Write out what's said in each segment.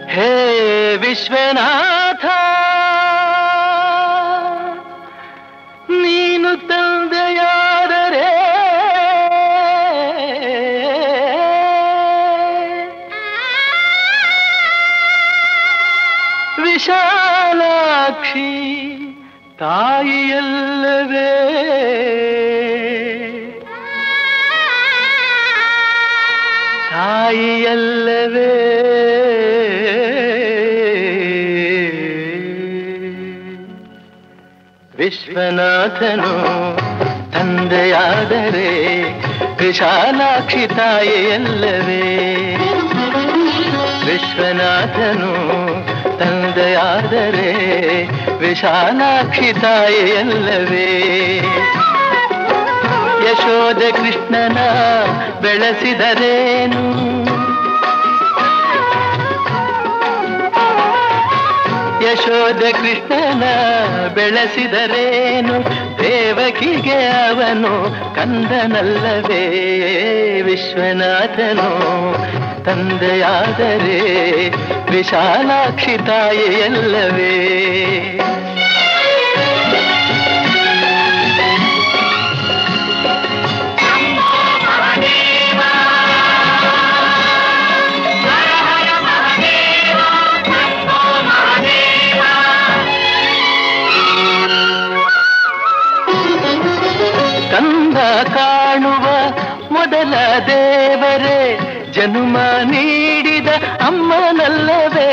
ಹೇ ವಿಶ್ವನಾಥ ನೀನು ತಂದೆಯಾದರೆ ವಿಶಾಲಾಕ್ಷಿ ತಾಯಿಯಲ್ಲವೇ ತಾಯಿಯಲ್ಲವೇ ವಿಶ್ವನಾಥನು ತಂದೆಯಾದರೆ ವಿಶಾಲಾಕ್ಷಿ ತಾಯಿಯಲ್ಲವೇ ವಿಶ್ವನಾಥನು ತಂದೆಯಾದರೆ ವಿಶಾಲಾಕ್ಷಿ ತಾಯಿಯಲ್ಲವೇ ಯಶೋಧ ಕೃಷ್ಣನ ಬೆಳೆಸಿದರೇನು ಯಶೋಧ ಕೃಷ್ಣನ ಬೆಳೆಸಿದರೇನು ದೇವಕಿಗೆ ಅವನು ಕಂದನಲ್ಲವೇ ವಿಶ್ವನಾಥನು ತಂದೆಯಾದರೆ ವಿಶಾಲಾಕ್ಷಿ ತಾಯಿಯಲ್ಲವೇ ಕಂದ ಕಾಣುವ ಮೊದಲ ದೇವರೇ ಜನುಮ ನೀಡಿದ ಅಮ್ಮನಲ್ಲವೇ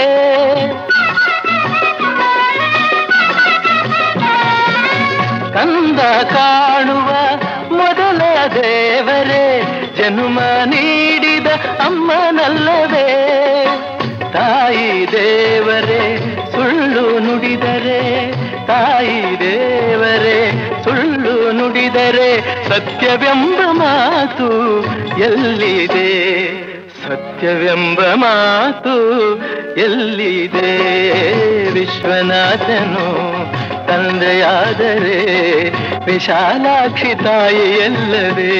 ಕಂದ ಕಾಣುವ ಮೊದಲ ದೇವರೇ ಜನುಮ ನೀಡಿದ ಅಮ್ಮನಲ್ಲವೇ ತಾಯಿ ದೇವರೇ ಸುಳ್ಳು ನುಡಿದರೆ ತಾಯಿ ದೇವರೇ ಸುಳ್ಳು ನುಡಿದರೆ ಸತ್ಯವೆಂಬ ಮಾತು ಎಲ್ಲಿದೆ ಸತ್ಯವೆಂಬ ಮಾತು ಎಲ್ಲಿದೆ ವಿಶ್ವನಾಥನು ತಂದೆಯಾದರೆ ವಿಶಾಲಾಕ್ಷಿ ತಾಯಿ ಎಲ್ಲವೇ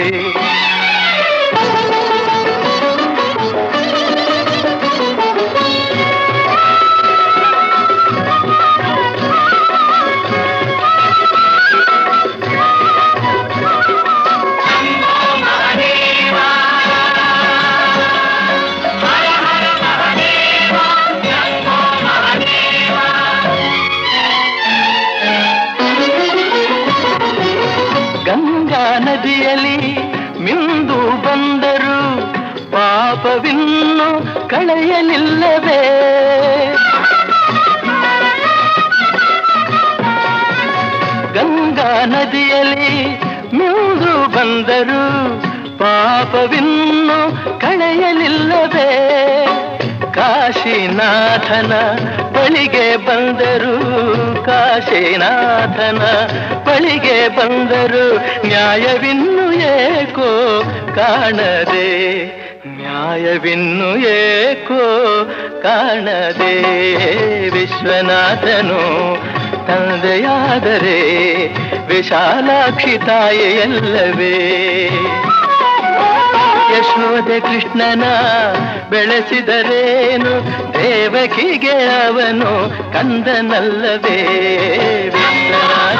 ಗಂಗಾ ನದಿಯಲ್ಲಿ ಮಿಂದು ಬಂದರು ಪಾಪವಿನ್ನು ಕಳೆಯಲಿಲ್ಲವೇ ಗಂಗಾ ನದಿಯಲ್ಲಿ ಮಿಂದು ಬಂದರು ಪಾಪವಿನ್ನು ಕಳೆಯಲಿಲ್ಲವೇ ಕಾಶಿನಾಥನ ಬಳಿಗೆ ಬಂದರು ಕಾಶಿನಾಥನ ಬಳಿಗೆ ಬಂದರು ನ್ಯಾಯವಿನ್ನು ಏಕೋ ಕಾಣದೆ ನ್ಯಾಯವಿನ್ನು ಏಕೋ ಕಾಣದೆ ವಿಶ್ವನಾಥನು ತಂದೆಯಾದರೆ ವಿಶಾಲಾಕ್ಷಿ ತಾಯಿಯಲ್ಲವೇ ಯಶೋದೆ ಕೃಷ್ಣನ ಬೆಳೆಸಿದರೇನು ದೇವಕಿಗೆ ಅವನು ಕಂದನಲ್ಲವೇ ವಿಶ್ವನಾಥ